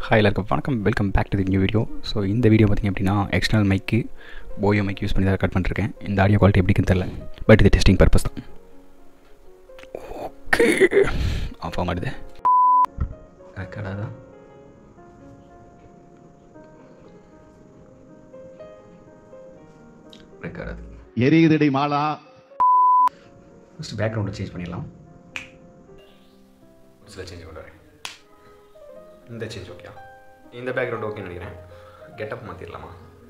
Hi எல்லாருக்கும் வணக்கம் welcome back to the new video so இந்த வீடியோ பார்த்திங்க அப்படின்னா எக்ஸ்டர்னல் மைக்கு போயோ மைக் யூஸ் பண்ணி தான் கட் பண்ணிருக்கேன் இந்த ஆடியோ குவாலிட்டி எப்படி இருக்குன்னு தெரில பட் இது டெஸ்டிங் பர்பஸ் தான் ஓகே ஆஃப் ஆக மாட்டுது ரெக்கார்டாக தான் ரெக்கார்டாது எரியுதடி மாலா ஃபஸ்ட் பேக்ரவுண்டை சேஞ்ச் பண்ணிடலாம் சில சேஞ்ச் பண்ணுறேன் இந்த சேஞ்ச் ஓகே இந்த பேக்ரவுண்ட் ஓகே நினைக்கிறேன் கெட்டப் மாற்றிடலாமா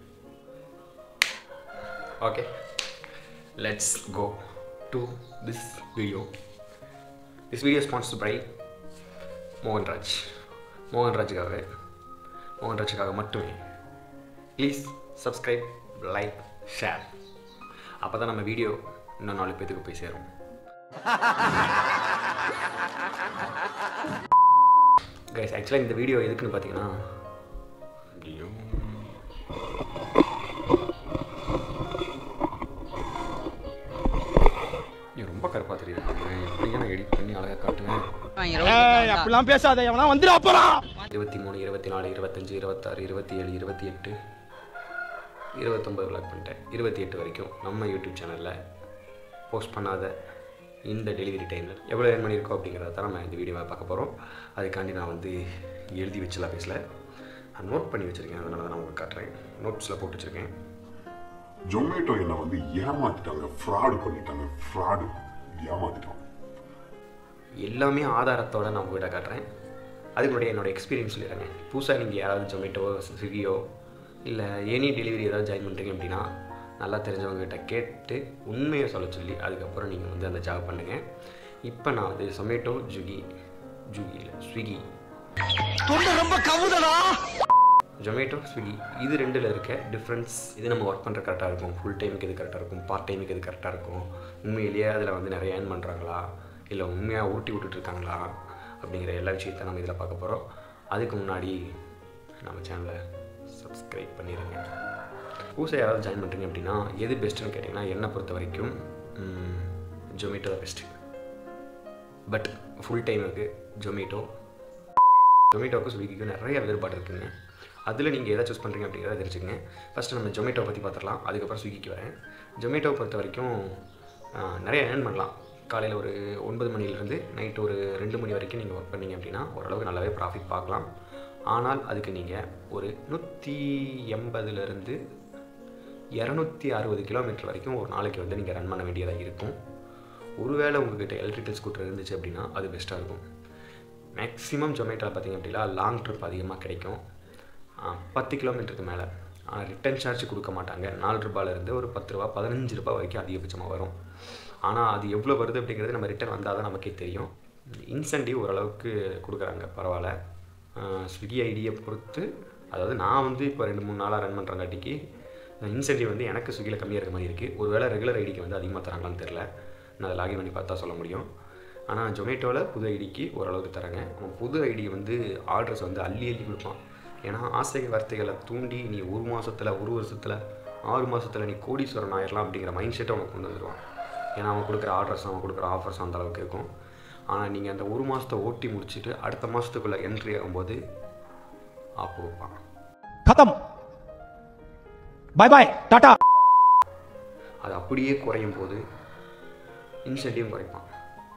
okay let's go to this video this video sponsor by Mohanraj மோகன்ராஜுக்காக மோகன்ராஜுக்காக மட்டுமே ப்ளீஸ் சப்ஸ்கிரைப் லைக் ஷேர் அப்போ தான் நம்ம வீடியோ இன்னும் நாலு பேத்துக்கு போய் சேரும் கைஸ் ஆக்சுவலாக இந்த வீடியோ எதுக்குன்னு பார்த்தீங்கன்னா ஐயோ நீ ரொம்ப கருப்பாக தெரியுது எப்படிங்க நான் எடிட் பண்ணி அழகாக காட்டுவேன் அப்படிலாம் பேசாத எவனா வந்துடா போறான் இருபத்தி மூணு இருபத்தி நாலு இருபத்தஞ்சி இருபத்தாறு இருபத்தி ஏழு இருபத்தி எட்டு இருபத்தொம்பது விளாக் பண்ணிட்டேன் இருபத்தி எட்டு வரைக்கும் நம்ம யூடியூப் சேனலில் போஸ்ட் பண்ணாத இந்த டெலிவரி டைமில் எவ்வளோ ஏர்ன் பண்ணியிருக்கோம் அப்படிங்கிறத தான் நம்ம இந்த வீடியோவை பார்க்க போகிறோம் அதுக்காண்டி நான் வந்து எழுதி வச்சலாம் பேசல நான் நோட் பண்ணி வச்சுருக்கேன் அதனால தான் நான் உங்களுக்கு காட்டுறேன் நோட்ஸில் போட்டு வச்சுருக்கேன் ஜொமேட்டோ என்னை வந்து ஏமாத்திட்டாங்க ஃப்ராடு பண்ணிட்டாங்க ஃப்ராடு ஏமாத்திட்டாங்க எல்லாமே ஆதாரத்தோட நான் உங்கள்கிட்ட காட்டுறேன் அதுக்கு முன்னாடி என்னோட எக்ஸ்பீரியன்ஸ் சொல்லிடுறேங்க புதுசாக நீங்கள் யாராவது ஜொமேட்டோ ஸ்விக்கியோ இல்லை எனி டெலிவரி ஏதாவது ஜாயின் பண்ணுறீங்க அப்படின்னா நல்லா தெரிஞ்சவங்ககிட்ட கேட்டு உண்மையை சொல்ல சொல்லி அதுக்கப்புறம் நீங்கள் வந்து அந்த ஜாப் பண்ணுங்கள் இப்போ நான் வந்து ஜொமேட்டோ ஜுகி ஜுகி இல்லை ஸ்விக்கி தொண்டை ரொம்ப கவுதடா ஜொமேட்டோ ஸ்விக்கி இது ரெண்டில் இருக்க டிஃப்ரென்ஸ் இது நம்ம ஒர்க் பண்ணுற கரெக்டாக இருக்கும் ஃபுல் டைமுக்கு இது கரெக்டாக இருக்கும் பார்ட் டைமுக்கு இது கரெக்டாக இருக்கும் உண்மையிலேயே அதில் வந்து நிறைய ஏர்ன் பண்ணுறாங்களா இல்லை உண்மையாக ஊட்டி விட்டுட்டு இருக்காங்களா அப்படிங்கிற எல்லா விஷயத்த நம்ம இதில் பார்க்க போகிறோம் அதுக்கு முன்னாடி நம்ம சேனலை சப்ஸ்கிரைப் பண்ணிடுங்க புதுசாக யாராவது ஜாயின் பண்ணுறீங்க அப்படின்னா எது பெஸ்ட்டுன்னு கேட்டிங்கன்னா என்னை பொறுத்த வரைக்கும் ஜொமேட்டோ தான் பெஸ்ட்டு பட் ஃபுல் டைமுக்கு ஜொமேட்டோ ஜொமேட்டோவுக்கும் ஸ்விக்கிக்கும் நிறைய வேறுபாடு இருக்குங்க அதில் நீங்கள் எதை சூஸ் பண்ணுறீங்க அப்படிங்கிறத தெரிஞ்சுக்கங்க ஃபஸ்ட்டு நம்ம ஜொமேட்டோ பற்றி பார்த்துடலாம் அதுக்கப்புறம் ஸ்விக்கிக்கு வரேன் ஜொமேட்டோவை பொறுத்த வரைக்கும் ஆஹ், நிறைய ஏர்ன் பண்ணலாம் காலையில் ஒரு ஒன்பது மணிலேருந்து நைட்டு ஒரு ரெண்டு மணி வரைக்கும் நீங்கள் ஒர்க் பண்ணீங்க அப்படின்னா ஓரளவுக்கு நல்லாவே ப்ராஃபிட் பார்க்கலாம் ஆனால் அதுக்கு நீங்கள் ஒரு நூற்றி எண்பதுலேருந்து இரநூத்தி அறுபது கிலோமீட்டர் வரைக்கும் ஒரு நாளைக்கு வந்து நீங்கள் ரன் பண்ண வேண்டியதாக இருக்கும் ஒருவேளை உங்ககிட்ட எலக்ட்ரிக்கல் ஸ்கூட்டர் இருந்துச்சு அப்படின்னா அது பெஸ்ட்டாக இருக்கும் மேக்ஸிமம் ஜொமேட்டோவில் பார்த்தீங்க அப்படின்னா லாங் ட்ரிப் அதிகமாக கிடைக்கும் ஆஹ், பத்து கிலோமீட்டருக்கு மேலே ஆனால் ரிட்டர்ன் சார்ஜ் கொடுக்க மாட்டாங்க நாலு ரூபாயிலேருந்து ஒரு பத்து ரூபா பதினஞ்சு ரூபாய் வரைக்கும் அதிகபட்சமாக வரும் ஆனால் அது எவ்வளோ வருது அப்படிங்கிறது நம்ம ரிட்டர்ன் வந்தால் தான் நமக்கே தெரியும் இன்சென்டிவ் ஓரளவுக்கு கொடுக்குறாங்க பரவாயில்ல ஸ்விக்கி ஐடியை பொறுத்து அதாவது நான் வந்து இப்போ ரெண்டு மூணு நாளாக ரன் பண்ணுறங்காட்டிக்கு இன்சென்டிவ் வந்து எனக்கு ஸ்விக்கியில் கம்மியாக இருக்க மாதிரி இருக்குது ஒருவேளை ரெகுலர் ஐடிக்கு வந்து அதிகமாக தராங்களான்னு தெரில நான் அதை லாகின் பண்ணி பார்த்தா சொல்ல முடியும் ஆனால் ஜொமேட்டோவில் புது ஐடிக்கு ஓரளவுக்கு தராங்க அவன் புது ஐடி வந்து ஆர்டர்ஸ் வந்து அள்ளி அள்ளி கொடுப்பான் ஏன்னா ஆசை வார்த்தைகளை தூண்டி நீ ஒரு மாதத்தில் ஒரு வருஷத்தில் ஆறு மாதத்தில் நீ கோடீஸ்வரன் ஆயிடலாம் அப்படிங்கிற மைண்ட் செட்டை அவனுக்கு கொண்டு வந்துடுவான் ஏன்னா அவன் கொடுக்குற ஆர்டர்ஸ் அவன் கொடுக்குற ஆஃபர்ஸ் அந்த அளவுக்கு இருக்கும் ஆனால் நீங்கள் அந்த ஒரு மாதத்தை ஓட்டி முடிச்சுட்டு அடுத்த மாதத்துக்குள்ளே என்ட்ரி ஆகும்போது ஆப்பு வைப்பான் खत्म बाय बाय टाटा அது அப்படியே குறையும் போது இன்சென்டிவ் குறைப்பான்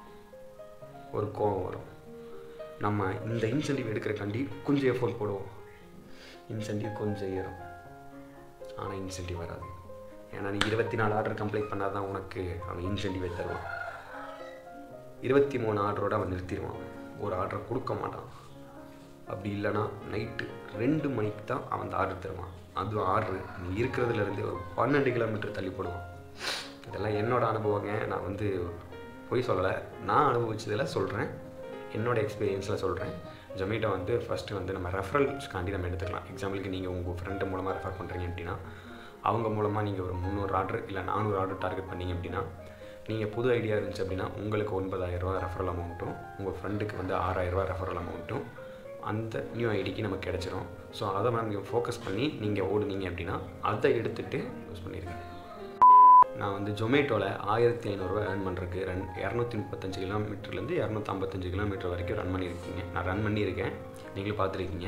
ஒரு கோபம் வரும் நம்ம இந்த இன்சென்டிவ் எடுக்கிறக்காண்டி கொஞ்சம் எஃபோர்ட் போடுவோம் இன்சென்டிவ் கொஞ்சம் ஏறும் ஆனால் இன்சென்டிவ் வராது ஏன்னா நீ இருபத்தி நாலு ஆர்டர் கம்ப்ளீட் பண்ணால் தான் உனக்கு அவன் இன்சென்டிவ் தருவான் இருபத்தி மூணு ஆர்டரோட அவன் நிறுத்திடுவான் ஒரு ஆர்டர் கொடுக்க மாட்டான் அப்படி இல்லைன்னா நைட்டு ரெண்டு மணிக்கு தான் அவன் அந்த ஆர்டர் தருவான் அதுவும் ஆர்டர் நீ இருக்கிறதுலேருந்து ஒரு பன்னெண்டு கிலோமீட்டர் தள்ளி போடுவான் இதெல்லாம் என்னோட அனுபவங்க நான் வந்து பொய் சொல்லலை நான் அனுபவிச்சதில் சொல்கிறேன் என்னோட எக்ஸ்பீரியன்ஸில் சொல்கிறேன் ஜொமேட்டோ வந்து ஃபஸ்ட்டு வந்து நம்ம ரெஃபரல்ஸ்க்காண்டி நம்ம எடுத்துக்கலாம் எக்ஸாம்பிளுக்கு நீங்கள் உங்கள் ஃப்ரெண்டு மூலமாக ரெஃபர் பண்ணுறீங்க அப்படின்னா அவங்க மூலமாக நீங்கள் ஒரு முந்நூறு ஆர்டர் இல்லை நானூறு ஆர்டர் டார்கெட் பண்ணீங்க அப்படின்னா நீங்கள் புது ஐடியா இருந்துச்சு அப்படின்னா உங்களுக்கு ஒன்பதாயிரரூவா ரெஃபரல் அமௌண்ட்டும் உங்கள் ஃப்ரெண்டுக்கு வந்து ஆறாயிரரூவா ரெஃபரல் அமௌண்ட்டும் அந்த நியூ ஐடிக்கு நமக்கு கிடச்சிரும் ஸோ அதை நீங்கள் ஃபோக்கஸ் பண்ணி நீங்கள் ஓடுனீங்க அப்படின்னா அதை எடுத்துகிட்டு யூஸ் பண்ணிடுங்க நான் வந்து ஜொமேட்டோவில் ஆயிரத்தி ஐநூறுரூவா ஏர்ன் பண்ணுறதுக்கு ரன் இரநூத்தி முப்பத்தஞ்சு கிலோமீட்டர்லேருந்து இரநூத்தி ஐம்பத்தஞ்சு கிலோமீட்டர் வரைக்கும் ரன் பண்ணியிருக்கீங்க நான் ரன் பண்ணியிருக்கேன் நீங்களும் பார்த்துருக்கீங்க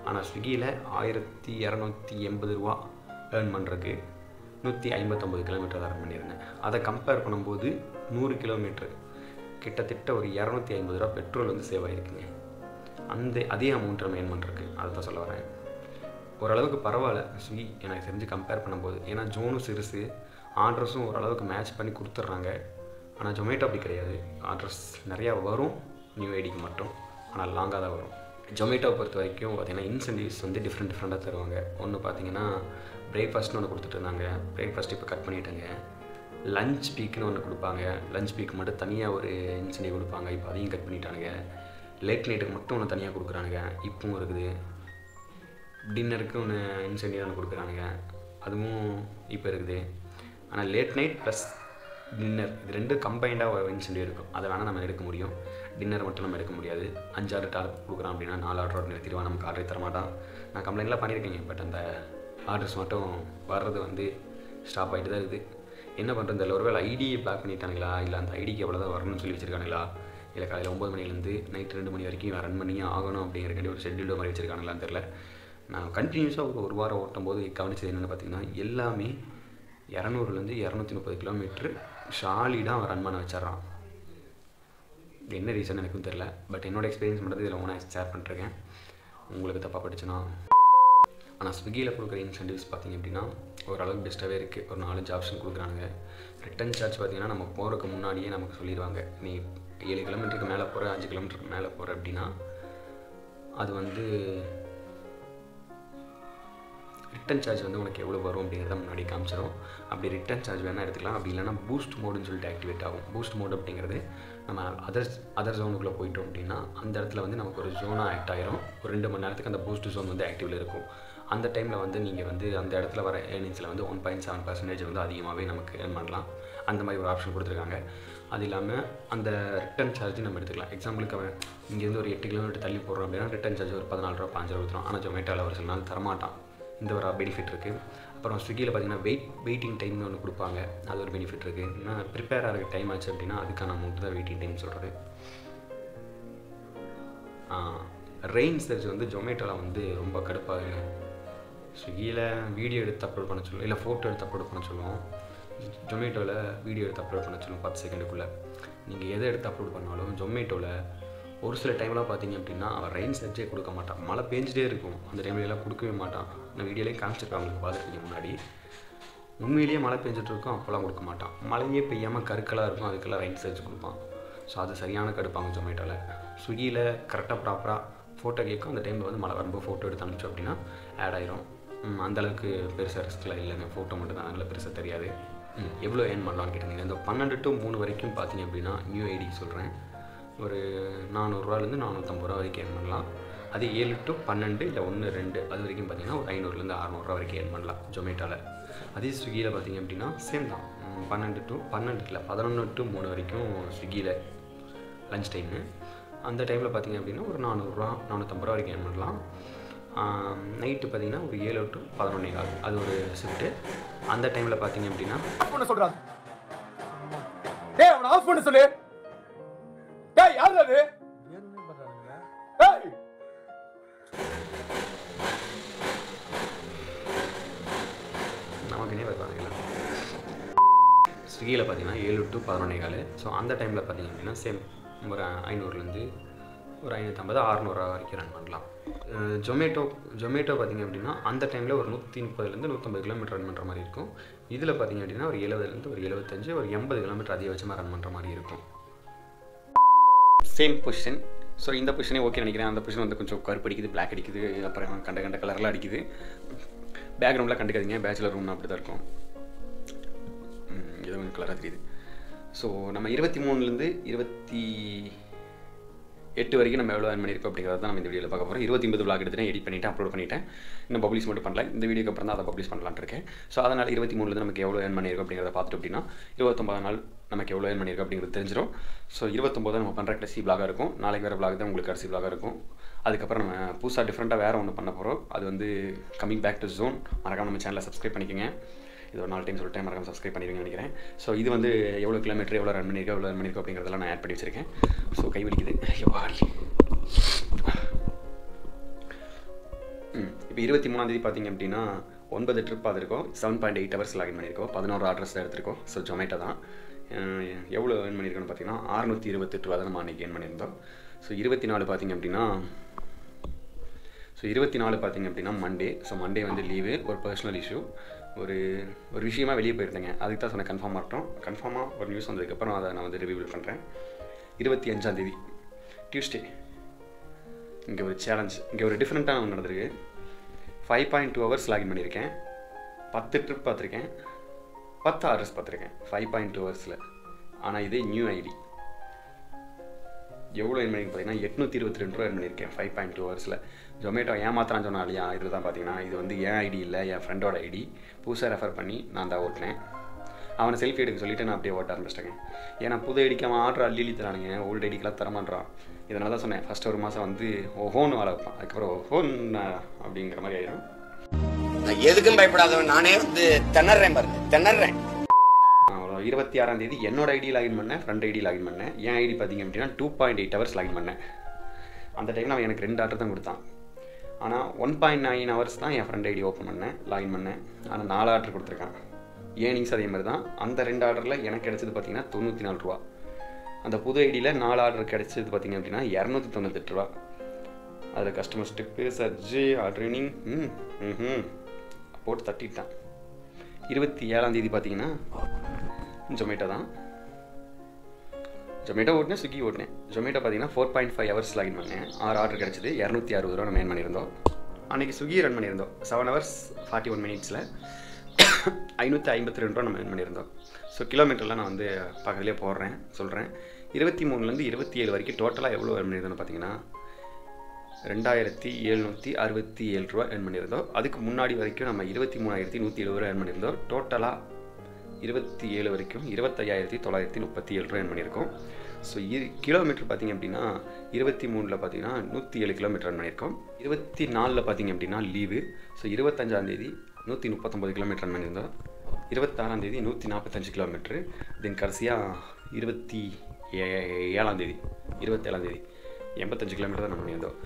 ஆனால் ஸ்விக்கியில் ஆயிரத்தி இரநூத்தி எண்பது ரூபா ஏர்ன் பண்ணுறதுக்கு நூற்றி ஐம்பத்தொம்பது கிலோமீட்டர் தான் ரன் பண்ணியிருந்தேன் அதை கம்பேர் பண்ணும்போது நூறு கிலோமீட்ரு கிட்டத்தட்ட ஒரு இரநூத்தி ஐம்பது ரூபா பெட்ரோல் வந்து சேவ் ஆகிருக்குங்க அந்த அதே அமௌண்ட் நம்ம ஏர்ன் பண்ணுறதுக்கு அதை தான் சொல்ல வரேன் ஓரளவுக்கு பரவாயில்ல ஸ்விக்கி எனக்கு தெரிஞ்சு கம்பேர் பண்ணும்போது ஏன்னா ஜோனும் சிறுசு ஆர்டர்ஸும் ஓரளவுக்கு மேட்ச் பண்ணி கொடுத்துட்றாங்க ஆனால் ஜொமேட்டோ அப்படி கிடையாது ஆர்டர்ஸ் நிறையா வரும் நியூ ஐடிக்கு மட்டும் ஆனால் லாங்காக தான் வரும் ஜொமேட்டோவை பொறுத்த வரைக்கும் பார்த்தீங்கன்னா இன்சென்டிவ்ஸ் வந்து டிஃப்ரெண்ட் டிஃப்ரெண்ட்டாக தருவாங்க ஒன்று பார்த்தீங்கன்னா பிரேக்ஃபாஸ்ட்னு ஒன்று கொடுத்துட்டு இருந்தாங்க பிரேக்ஃபாஸ்ட் இப்போ கட் பண்ணிட்டாங்க லஞ்ச் பீக்னு ஒன்று கொடுப்பாங்க லஞ்ச் பீக் மட்டும் தனியாக ஒரு இன்சென்டிவ் கொடுப்பாங்க இப்போ அதையும் கட் பண்ணிட்டானுங்க லேட் நைட்டுக்கு மட்டும் ஒன்று தனியாக கொடுக்குறானுங்க இப்பவும் இருக்குது டின்னருக்கு ஒன்று இன்சென்டிவ் ஒன்று கொடுக்குறானுங்க அதுவும் இப்போ இருக்குது ஆனால் லேட் நைட் ப்ளஸ் டின்னர் இது ரெண்டும் கம்பைண்டாக ஒரு இன்சென்டிவ் இருக்கும் அதை வேணால் நம்ம எடுக்க முடியும் டின்னர் மட்டும் நம்ம எடுக்க முடியாது அஞ்சு ஆர்டர் ஆர்டர் கொடுக்குறோம் அப்படின்னா நாலு ஆர்டர் நிறுத்திடுவான் நமக்கு ஆர்டர் தரமாட்டான் நான் கம்ப்ளைண்ட்லாம் பண்ணியிருக்கேங்க பட் அந்த ஆர்டர்ஸ் மட்டும் வர்றது வந்து ஸ்டாப் ஆகிட்டு தான் இருக்குது என்ன பண்ணுறது தெரியல ஒருவேளை ஐடியை பிளாக் பண்ணிட்டானுங்களா இல்லை அந்த ஐடிக்கு எவ்வளோ தான் வரணும்னு சொல்லி வச்சிருக்கானுங்களா இல்லை காலையில் ஒம்பது மணிலேருந்து நைட் ரெண்டு மணி வரைக்கும் ரன் பண்ணியே ஆகணும் அப்படிங்கிறக்காண்டி ஒரு ஷெட்யூல் மாதிரி வச்சிருக்கானுங்களான்னு தெரில நான் கண்டினியூஸாக ஒரு ஒரு வாரம் ஓட்டும் போது கவனிச்சது என்னென்னு பார்த்தீங்கன்னா எல்லாமே இரநூறுலேருந்து இரநூத்தி முப்பது கிலோமீட்ரு ஷாலிடாக அவன் ரன் பண்ண வச்சிட்றான் இது என்ன ரீசன் எனக்கும் தெரில பட் என்னோட எக்ஸ்பீரியன்ஸ் மட்டும் இதில் ஒன்றா ஷேர் பண்ணிருக்கேன் உங்களுக்கு தப்பாக படிச்சுன்னா ஆனால் ஸ்விக்கியில் கொடுக்குற இன்சென்டிவ்ஸ் பார்த்தீங்க அப்படின்னா ஓரளவுக்கு பெஸ்ட்டாகவே இருக்குது ஒரு நாலஞ்சு ஆப்ஷன் கொடுக்குறாங்க ரிட்டன் சார்ஜ் பார்த்தீங்கன்னா நம்ம போகிறதுக்கு முன்னாடியே நமக்கு சொல்லிடுவாங்க நீ ஏழு கிலோமீட்டருக்கு மேலே போகிற அஞ்சு கிலோமீட்டருக்கு மேலே போகிற அப்படின்னா அது வந்து ரிட்டன் சார்ஜ் வந்து உனக்கு எவ்வளோ வரும் அப்படிங்கிறத முன்னாடி காமிச்சிடும் அப்படி ரிட்டன் சார்ஜ் வேணால் எடுத்துக்கலாம் அப்படி இல்லைனா பூஸ்ட் மோடுன்னு சொல்லிட்டு ஆக்டிவேட் ஆகும் பூஸ்ட் மோட் அப்படிங்கிறது நம்ம அதர் அதர் ஜோனுக்குள்ளே போயிட்டோம் அப்படின்னா அந்த இடத்துல வந்து நமக்கு ஒரு ஜோனாக ஆக்ட் ஆயிரும் ஒரு ரெண்டு மணி நேரத்துக்கு அந்த பூஸ்ட் ஜோன் வந்து ஆக்டிவில் இருக்கும் அந்த டைமில் வந்து நீங்கள் வந்து அந்த இடத்துல வர ஏர்னிங்ஸில் வந்து ஒன் பாயிண்ட் செவன் பர்சன்டேஜ் வந்து அதிகமாகவே நமக்கு ஏர்ன் பண்ணலாம் அந்த மாதிரி ஒரு ஆப்ஷன் கொடுத்துருக்காங்க அது இல்லாமல் அந்த ரிட்டன் சார்ஜ் நம்ம எடுத்துக்கலாம் எக்ஸாம்பிளுக்கு அவன் இங்கேருந்து ஒரு எட்டு கிலோமீட்டர் தள்ளி போடுறோம் அப்படின்னா ரிட்டன் சார்ஜ் ஒரு பதினாலு ரூபா பாஞ்சு ரூபா கொடுத்துரும் ஆனால் ஜொமேட்டோவில் ஒரு சில நாள் தரமாட்டான் இந்த ஒரு பெனிஃபிட் இருக்குது அப்புறம் ஸ்விக்கியில் பார்த்தீங்கன்னா வெயிட் வெயிட்டிங் டைம்னு ஒன்று கொடுப்பாங்க அது ஒரு பெனிஃபிட் இருக்குது ஏன்னா ப்ரிப்பேர் ஆகிற டைம் ஆச்சு அப்படின்னா அதுக்கான அமௌண்ட் தான் வெயிட்டிங் டைம் சொல்கிறது ரெயின் சர்ச் வந்து ஜொமேட்டோவில் வந்து ரொம்ப கடுப்பாகுங்க ஸ்விக்கியில் வீடியோ எடுத்து அப்லோட் பண்ண சொல்லுவோம் இல்லை ஃபோட்டோ எடுத்து அப்லோட் பண்ண சொல்லுவோம் ஜொமேட்டோவில் வீடியோ எடுத்து அப்லோட் பண்ண சொல்லுவோம் பத்து செகண்டுக்குள்ளே நீங்கள் எதை எடுத்து அப்லோட் பண்ணாலும் ஜொமேட்டோவில் ஒரு சில டைம்லாம் பார்த்தீங்க அப்படின்னா அவன் ரெயின் சர்ச்சே கொடுக்க மாட்டான் மழை பேஞ்சிட்டே இருக்கும் அந்த டைம்ல எல்லாம் கொடுக்கவே மாட்டான் நான் வீடியோலேயே காமிச்சிருக்கேன் அவங்களுக்கு பார்த்துருக்கீங்க முன்னாடி உண்மையிலேயே மழை பெஞ்சிட்டு இருக்கும் அப்போல்லாம் கொடுக்க மாட்டான் மழையே பெய்யாமல் கருக்கலாக இருக்கும் அதுக்கெல்லாம் ரெயின் சர்ச் கொடுப்பான் ஸோ அது சரியான கடுப்பாங்க ஜொமேட்டோவில் ஸ்விக்கியில் கரெக்டாக ப்ராப்பராக ஃபோட்டோ கேட்கும் அந்த டைமில் வந்து மழை வரும்போது ஃபோட்டோ எடுத்து அனுப்பிச்சோம் அப்படின்னா ஆட் ஆயிரும் ம், அந்த அளவுக்கு பெருசாக ரிஸ்கில் இல்லைங்க ஃபோட்டோ மட்டும் தான் அதனால் பெருசாக தெரியாது ம், எவ்வளோ ஏர்ன் பண்ணலாம்னு கேட்டீங்க இந்த பன்னெண்டு டு மூணு வரைக்கும் பார்த்தீங்க அப்படின்னா நியூ ஐடி சொல்கிறேன் ஒரு நானூறுரூவாலேருந்து நானூற்றம்பது ரூபா வரைக்கும் ஏர்ன் பண்ணலாம் அது ஏழு டு பன்னெண்டு இல்லை ஒன்று ரெண்டு அது வரைக்கும் பார்த்தீங்கன்னா ஒரு ஐநூறுலேருந்து அறநூறுவா வரைக்கும் ஏர்ன் பண்ணலாம் ஜொமேட்டோவில் அதே ஸ்விக்கியில் பார்த்தீங்க அப்படின்னா சேம் தான் ம், பன்னெண்டு டு பன்னெண்டு இல்லை பதினொன்று டு மூணு வரைக்கும் ஸ்விக்கியில் லஞ்ச் டைமு அந்த டைமில் பார்த்தீங்க அப்படின்னா ஒரு நானூறுரூவா நானூற்றம்பது ரூபா வரைக்கும் ஏர்ன் பண்ணலாம் நைட்டு பார்த்தீங்கன்னா ஒரு ஏழு டு பதினொன்னே கால் அது ஒரு ஷிஃப்ட்டு அந்த டைமில் பார்த்தீங்க அப்படின்னா பண்ண சொல்றாங்க டேய் அவன ஆஃப் பண்ண சொல்லு டேய் யார் அது டேய் நமக்குனே வருவாங்களா ஸ்விக்கியில் பார்த்தீங்கன்னா ஏழு டு பதினொன்னே கால் ஸோ அந்த டைமில் பார்த்தீங்க அப்படின்னா சேம் ஒரு ஐநூறுலேருந்து ஒரு ஐநூற்றம்பது அறநூறுவா வரைக்கும் ரன் பண்ணலாம் ஜொமேட்டோ ஜொமேட்டோ பார்த்தீங்க அப்படின்னா அந்த டைமில் ஒரு நூற்றி முப்பதுலேருந்து நூற்றம்பது கிலோமீட்டர் ரன் பண்ணுற மாதிரி இருக்கும் இதில் பார்த்தீங்க அப்படின்னா ஒரு எழுபதுலேருந்து ஒரு எழுபத்தஞ்சு ஒரு எண்பது கிலோமீட்டர் அதிகபட்சமாக ரன் பண்ணுற மாதிரி இருக்கும் சேம் பொசிஷன் ஸோ இந்த பொசிஷனே ஓகே நினைக்கிறேன் அந்த பொசிஷன் வந்து கொஞ்சம் கருப்பு அடிக்குது பிளாக் அடிக்குது அப்புறம் கண்ட கண்ட கலர்லாம் அடிக்குது பேக்ரவுண்டில் கண்டுக்காதீங்க பேச்சுலர் ரூம்னா அப்படி தான் இருக்கும் ம், ஏதோ கொஞ்சம் கலராக தெரியுது ஸோ நம்ம இருபத்தி மூணுலேருந்து இருபத்தி எட்டு வரைக்கும் நம்ம எவ்வளோ ஏர்ன் பண்ணியிருக்கோம் அப்படிங்கிறத தான் நம்ம இந்த வீடியோவில் பார்க்க போகிறோம் இருபத்தி ஒன்பது vlog எடுத்துட்டேன் எடிட் பண்ணிவிட்டு அப்லோட் பண்ணிட்டேன் இன்னும் பப்ளிஷ் மட்டும் பண்ணல இந்த வீடியோக்கு அப்புறம் தான் அதை பப்ளிஷ் பண்ணலாம்னு இருக்கேன் ஸோ அதனால் இருபத்தி மூணுலேருந்து நமக்கு எவ்வளோ ஏர்ன் பண்ணியிருக்கோம் அப்படிங்கிறத பார்த்துட்டு அப்படின்னா இருபத்தொம்பது நாள் நமக்கு எவ்வளோ ஏர்ன் பண்ணியிருக்கோம் அப்படிங்கிறது தெரிஞ்சிடும் ஸோ இருபத்தொம்போது நம்ம பண்ணுற கடைசி vlog-ஆ இருக்கும் நாளைக்கு வேறு vlog தான் உங்களுக்கு கடைசி vlog-ஆ இருக்கும் அதுக்கப்புறம் நம்ம புதுசாக டிஃப்ரெண்ட்டாக வேறு ஒன்று பண்ண போகிறோம் அது வந்து கமிங் பேக் டு ஜோன் மறக்காம நம்ம சேனலை சப்ஸ்கிரைப் பண்ணிக்கோங்க இது ஒரு நாலு டைம் சொல்லிட்டேன் மறக்காம சப்ஸ்கிரைப் பண்ணிடுவீங்கன்னு நினைக்கிறேன் ஸோ இது வந்து எவ்வளோ கிலோமீட்டர் எவ்வளோ ரன் பண்ணியிருக்கோம் எவ்வளோ ரன் பண்ணியிருக்கோம் அப்படிங்கிறதெல்லாம் நான் ஆட் பண்ணி வச்சிருக்கேன் ஸோ கை வலிக்குது ஐயோ, வாடி. இப்போ இருபத்தி மூணாந்தேதி பார்த்தீங்க அப்படின்னா ஒன்பது ட்ரிப் பார்த்துருக்கோம் seven point eight hours login பண்ணியிருக்கோம் பதினோரு ஆர்டர்ஸ் எடுத்திருக்கோம் ஸோ ஜொமேட்டோ தான் அஹ் எவ்வளோ ஏர்ன் பண்ணியிருக்கோன்னு பார்த்தீங்கன்னா அறுநூற்றி இருபத்தெட்டு ரூபா தான் நம்ம அன்றைக்கி ஏர்ன் பண்ணியிருந்தோம் ஸோ இருபத்தி நாலு பார்த்தீங்க அப்படின்னா ஸோ இருபத்தி நாலு பார்த்தீங்க அப்படின்னா மண்டே ஸோ மண்டே வந்து லீவு ஒரு பர்சனல் இஷ்யூ ஒரு ஒரு விஷயமா வெளியே போயிருந்தேங்க அதுக்கு தான் சொன்னேன் கன்ஃபார்ம் ஆகட்டும் கன்ஃபார்மாக ஒரு நியூஸ் வந்ததுக்கப்புறம் அதை நான் வந்து ரிவ்யூ பண்ணுறேன் இருபத்தி அஞ்சாந்தேதி டியூஸ்டே இங்கே ஒரு சேலஞ்ச் இங்கே ஒரு டிஃப்ரெண்ட்டாக ஒன்று நடந்திருக்கு five point two hours login பண்ணியிருக்கேன் பத்து ட்ரிப் பார்த்துருக்கேன் பத்து ஆர்டர்ஸ் பார்த்துருக்கேன் ஃபைவ் பாயிண்ட் டூ ஹவர்ஸில் ஆனால் இது நியூ ஐடி எவ்வளோ என் பண்ணி பார்த்தீங்கன்னா எட்நூற்றி இருபத்தி ரெண்டு ரூபா என் பண்ணியிருக்கேன் ஃபைவ் பாயிண்ட் டூ ஹவர்ஸில் ஜொமேட்டோ ஏமாத்திரான்னு சொன்னா இல்லையா இது தான் பார்த்தீங்கன்னா இது வந்து என் ஐடி இல்லை என் ஃப்ரெண்டோட ஐடி புதுசாக ரெஃபர் பண்ணி நான் தான் ஓட்டினேன் அவனை செல்ஃபி எடுக்க சொல்லிட்டு நான் அப்படியே ஓட்ட ஆரம்பிச்சிட்டேங்க ஏன்னா புது ஐடிக்கு அவன் ஆர்டர் அள்ளி அள்ளி தரானுங்க ஓல்டு ஐடிக்கெலாம் தரமான்றான் இதனால தான் சொன்னேன் ஃபஸ்ட் ஒரு மாதம் வந்து ஓஹோன்னு வாழ வைப்பான் அதுக்கப்புறம் ஓஹோன் அப்படிங்கிற மாதிரி ஆயிடும் நான் எதுக்கும் பயப்படாதவன் நானே வந்து திணறேன் பாருங்க திணறேன் அவ்வளோ இருபத்தி ஆறாம் தேதி என்னோட ஐடி லாகின் பண்ணேன் ஃப்ரெண்ட் ஐடி லாகின் பண்ணேன் என் ஐடி பார்த்தீங்க அப்படின்னா two point eight hours login பண்ணேன் அந்த டைமில் அவன் எனக்கு ரெண்டு ஆர்டர் தான் கொடுத்தான் ஆனால் ஒன் பாயிண்ட் நைன் ஹவர்ஸ் தான் என் ஃப்ரெண்ட் ஐடி ஓப்பன் பண்ணேன் லாகின் பண்ணேன் ஆனால் நாலு ஆர்டர் கொடுத்துருக்கான் ஏர்னிங்ஸ் அதே மாதிரி தான் அந்த ரெண்டு ஆர்டரில் எனக்கு கிடைச்சது பார்த்தீங்கன்னா தொண்ணூற்றி நாலு ரூபா அந்த புது ஐடியில் நாலு ஆர்டர் கிடைச்சது பார்த்தீங்க அப்படின்னா இரநூத்தி தொண்ணூத்தெட்டு ரூபா அதில் கஸ்டமர் ஸ்டெப்பு சர்ஜு ஆர்டரினிங் ம் ம் போட்டு தட்டிட்டான் இருபத்தி ஏழாம் தேதி பார்த்தீங்கன்னா ஜொமேட்டோ தான் ஜொமேட்டோ ஓட்டினேன் ஸ்விக்கி ஓட்டினேன் ஜொமேட்டோ பார்த்தீங்கன்னா four point five hours login பண்ணேன் ஆறு ஆர்டர் கிடச்சிது இரநூத்தி அறுபது ரூபா நம்ம ஏன் பண்ணியிருந்தோம் அன்றைக்கி ஸ்விக்கி ரன் பண்ணியிருந்தோம் செவன் ஹவர்ஸ் ஃபார்ட்டி ஒன் மினிட்ஸில் ஐநூற்றி ஐம்பத்தி ரெண்டு ரூபா நம்ம ஏன் பண்ணியிருந்தோம் ஸோ கிலோமீட்டர்லாம் நான் வந்து பக்கத்துலேயே போடுறேன் சொல்கிறேன் இருபத்தி மூணுலேருந்து இருபத்தி ஏழு வரைக்கும் டோட்டலாக எவ்வளோ ஏர்ன் பண்ணியிருந்தோம்னு பார்த்தீங்கன்னா ரெண்டாயிரத்தி எழுநூற்றி அறுபத்தி ஏழு ரூபா ஏர்ன் பண்ணியிருந்தோம் அதுக்கு முன்னாடி வரைக்கும் நம்ம இருபத்தி மூணாயிரத்தி நூற்றி எழுபது ரூபா ஏர்ன் பண்ணியிருந்தோம் டோட்டலாக இருபத்தி ஏழு வரைக்கும் இருபத்தையாயிரத்தி தொள்ளாயிரத்தி முப்பத்தி ஏழு ரூபா ஏர்ன் பண்ணியிருக்கோம் ஸோ இரு கிலோமீட்டர் பார்த்தீங்க அப்படின்னா இருபத்தி மூணில் பார்த்தீங்கன்னா நூற்றி ஏழு கிலோமீட்டர் ரன் பண்ணியிருக்கோம் இருபத்தி நாலில் பார்த்தீங்க அப்படின்னா லீவு ஸோ இருபத்தஞ்சாந்தேதி நூற்றி முப்பத்தொம்பது கிலோமீட்டர் ரன் பண்ணியிருந்தோம் இருபத்தாறாம் தேதி நூற்றி நாற்பத்தஞ்சு கிலோமீட்ரு தென் கடைசியாக இருபத்தி ஏ ஏழாம் தேதி இருபத்தேழாம் தேதி எண்பத்தஞ்சு கிலோமீட்டர் தான் நம்ம பண்ணியிருந்தோம்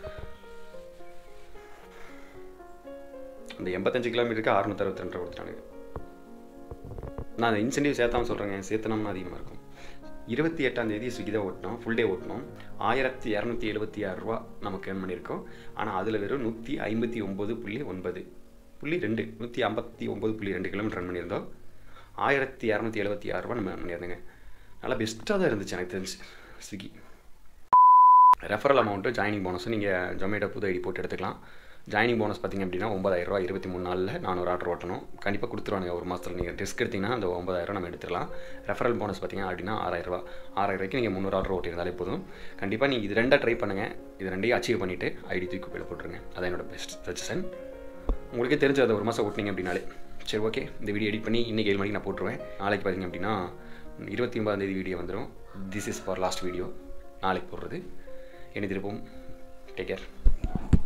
அந்த எண்பத்தஞ்சு கிலோமீட்டருக்கு அறுநூத்தி அறுபத்தி ரெண்டு ரூபா கொடுத்துட்டானுங்க நான் அந்த இன்சென்டிவ் சேர்த்தாம சொல்கிறேங்க சேர்த்தனம்னா அதிகமாக இருக்கும் இருபத்தி எட்டாம் தேதி ஸ்விக்கி தான் ஓட்டினோம் ஃபுல் டே ஓட்டினோம் ஆயிரத்தி இரநூத்தி எழுபத்தி ஆறு ரூபா நமக்கு ஏர்ன் பண்ணியிருக்கோம் ஆனால் அதில் வெறும் நூற்றி ஐம்பத்தி ஒம்பது புள்ளி ஒன்பது புள்ளி ரெண்டு நூற்றி ஐம்பத்தி ஒம்பது புள்ளி ரெண்டு கிலோமீட்டர் ரன் பண்ணியிருந்தோம் ஆயிரத்தி இரநூத்தி எழுபத்தி ஆறு ரூபா நம்ம earn பண்ணியிருந்தோங்க நல்லா பெஸ்ட்டாக தான் இருந்துச்சு எனக்கு தெரிஞ்சு ஸ்விக்கி ரெஃபரல் அமௌண்ட்டு ஜாயினிங் போனஸும் நீங்கள் ஜொமேட்டோ புது ஐடி போட்டு எடுத்துக்கலாம் ஜாயினிங் போனஸ் பார்த்தீங்க அப்படின்னா ஒன்பதாயிரம் ரூபா இருபத்தி மூணு நாளில் நான் ஒரு ஆர்டர் ஓட்டணும் கண்டிப்பாக கொடுத்துருவானுங்க ஒரு மாதத்தில் நீங்கள் ரிஸ்க் எடுத்தீங்கன்னா அந்த ஒன்பதாயிரம் நம்ம எடுத்துடலாம் ரெஃபரல் போனஸ் பார்த்தீங்க அப்படின்னா ஆறாயிரம் ரூபா ஆறாயிரம் ரூபாய்க்கு நீங்கள் முந்நூறு ஆர்டர் ஓட்டியிருந்தாலே போதும் கண்டிப்பாக நீங்கள் இது ரெண்டாக ட்ரை பண்ணுங்கள் இது ரெண்டையும் அச்சீவ் பண்ணிவிட்டு ஐடி தூக்கி போயிட போட்டுருங்க அதான் என்னோட பெஸ்ட் சஜஷன் உங்களுக்கே தெரிஞ்ச அதை ஒரு மாதம் ஓட்டினீங்க அப்படின்னாலே சரி ஓகே இந்த வீடியோ எடிட் பண்ணி இன்றைக்கி ஏழு மணிக்கு நான் போட்டுருவேன் நாளைக்கு பார்த்தீங்க அப்படின்னா இருபத்தி ஒன்பதாம் தேதி வீடியோ வந்துடும் this is for last video நாளைக்கு போடுறது என்ன திருப்பவும் டேக் கேர்